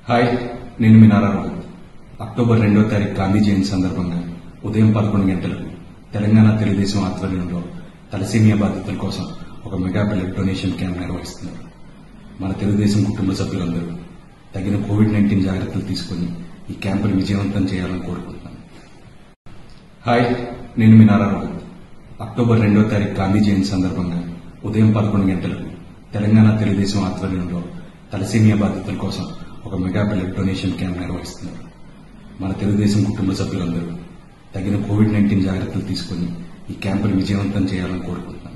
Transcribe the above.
hi నేను మీ Nara Rohit October రెండో తారీఖు గాంధీ జయంతి సందర్భంగా ఉదయం పదకొండు గంటలకు తెలంగాణ తెలుగుదేశం ఆధ్వర్యంలో తలసీమియా బాధితుల కోసం ఒక మెగా బ్లడ్ డొనేషన్ క్యాంప్ నిర్వహిస్తున్నారు మన తెలుగుదేశం కుటుంబ సభ్యులందరూ తగిన కోవిడ్ నైన్టీన్ జాగ్రత్తలు తీసుకుని ఈ క్యాంపును విజయవంతం చేయాలని కోరుకుంటున్నాను హాయ్ నేను మీ నారా రోహిత్ అక్టోబర్ రెండో తారీఖు గాంధీ జయంతి సందర్భంగా ఉదయం పదకొండు గంటలకు తెలంగాణ తెలుగుదేశం ఆధ్వర్యంలో తలసీమియా బాధితుల కోసం ఒక మెగా బ్లడ్ డొనేషన్ క్యాంప్ నిర్వహిస్తున్నారు మన తెలుగుదేశం కుటుంబ సభ్యులందరూ తగిన కోవిడ్ నైన్టీన్ జాగ్రత్తలు తీసుకుని ఈ క్యాంపును విజయవంతం చేయాలని కోరుకుంటున్నాను